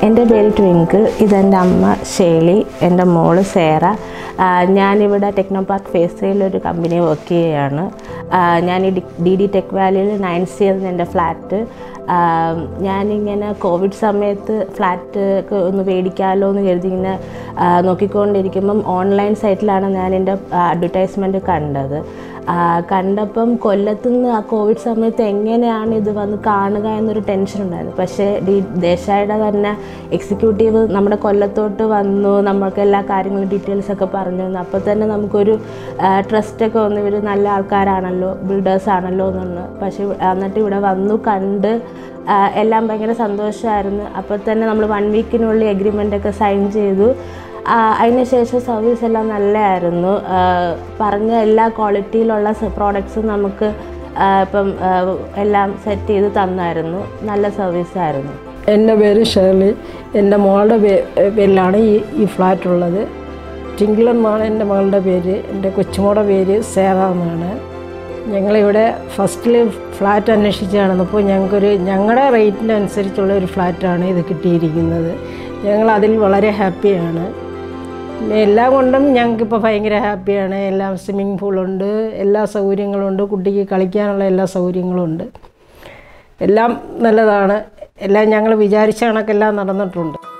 എൻ്റെ പേര് ട്വിങ്കിൾ ഇതെൻ്റെ അമ്മ ഷേലി എൻ്റെ മോള് സേറ ആ, ഞാനിവിടെ ടെക്നോ പാർക്ക് ഫേസയിൽ ഒരു കമ്പനി വർക്ക് ചെയ്യുകയാണ് ആ, ഞാൻ ഈ ഡി ഡി ടെക് വാലിയിൽ നയൻ സി എന്ന എൻ്റെ ഫ്ലാറ്റ് ആ, ഞാനിങ്ങനെ കോവിഡ് സമയത്ത് ഫ്ലാറ്റ് ഒക്കെ ഒന്ന് മേടിക്കാമല്ലോ എന്ന് കരുതി ഇങ്ങനെ ആ, നോക്കിക്കൊണ്ടിരിക്കുമ്പം ഓൺലൈൻ സൈറ്റിലാണ് ഞാൻ എൻ്റെ അഡ്വർടൈസ്മെൻറ്റ് കണ്ടത് ആ, കണ്ടപ്പം കൊല്ലത്തുനിന്ന് ആ കോവിഡ് സമയത്ത് എങ്ങനെയാണ് ഇത് വന്ന് കാണുക എന്നൊരു ടെൻഷൻ ഉണ്ടായിരുന്നു പക്ഷേ ഡി ദേശായുടെ തന്നെ എക്സിക്യൂട്ടീവ് നമ്മുടെ കൊല്ലത്തോട്ട് വന്നു നമ്മൾക്ക് എല്ലാ കാര്യങ്ങളും ഡീറ്റെയിൽസ് ഒക്കെ പറഞ്ഞു തന്നു അപ്പോൾ തന്നെ നമുക്കൊരു ട്രസ്റ്റൊക്കെ വന്നു ഇവർ നല്ല ആൾക്കാരാണല്ലോ ബിൽഡേഴ്സ് ആണല്ലോ എന്ന് പക്ഷേ ഇവ- എന്നിട്ട് ഇവിടെ വന്നു കണ്ട് ആ, എല്ലാം ഭയങ്കര സന്തോഷമായിരുന്നു അപ്പോൾ തന്നെ നമ്മൾ വൺ വീക്കിനുള്ളിൽ എഗ്രിമെൻ്റ് ഒക്കെ സൈൻ ചെയ്തു ആ, അതിനുശേഷം സർവീസ് എല്ലാം നല്ലതായിരുന്നു ആ, പറഞ്ഞ എല്ലാ ക്വാളിറ്റിയിലുള്ള പ്രോഡക്ട്സും നമുക്ക് ആ, ഇപ്പം ആ, എല്ലാം സെറ്റ് ചെയ്ത് തന്നായിരുന്നു നല്ല സർവീസായിരുന്നു എൻ്റെ പേര് ഷേർലി എൻ്റെ മോളുടെ പേ- പേരിലാണ് ഈ ഈ ഫ്ലാറ്റ് ഉള്ളത് ടിങ്കിൾ എന്നാണ് എൻ്റെ മകളുടെ പേര് എൻ്റെ കൊച്ചുമോളുടെ പേര് സേറ എന്നാണ് ഞങ്ങളിവിടെ ഫസ്റ്റിൽ ഫ്ലാറ്റ് അന്വേഷിച്ച് നടന്നപ്പോൾ ഞങ്ങൾക്കൊരു ഞങ്ങളുടെ റേറ്റിൻ്റെ അനുസരിച്ചുള്ള ഒരു ഫ്ലാറ്റാണ് ഇത് കിട്ടിയിരിക്കുന്നത് ഞങ്ങൾ അതിൽ വളരെ ഹാപ്പിയാണ് പിന്നെ എല്ലാം കൊണ്ടും ഞങ്ങൾക്കിപ്പോൾ ഭയങ്കര ഹാപ്പിയാണ് എല്ലാം സ്വിമ്മിങ് പൂളുണ്ട് എല്ലാ സൗകര്യങ്ങളും ഉണ്ട് കുട്ടിക്ക് കളിക്കാനുള്ള എല്ലാ സൗകര്യങ്ങളും ഉണ്ട് എല്ലാം നല്ലതാണ് എല്ലാം ഞങ്ങൾ വിചാരിച്ച കണക്കെല്ലാം നടന്നിട്ടുണ്ട്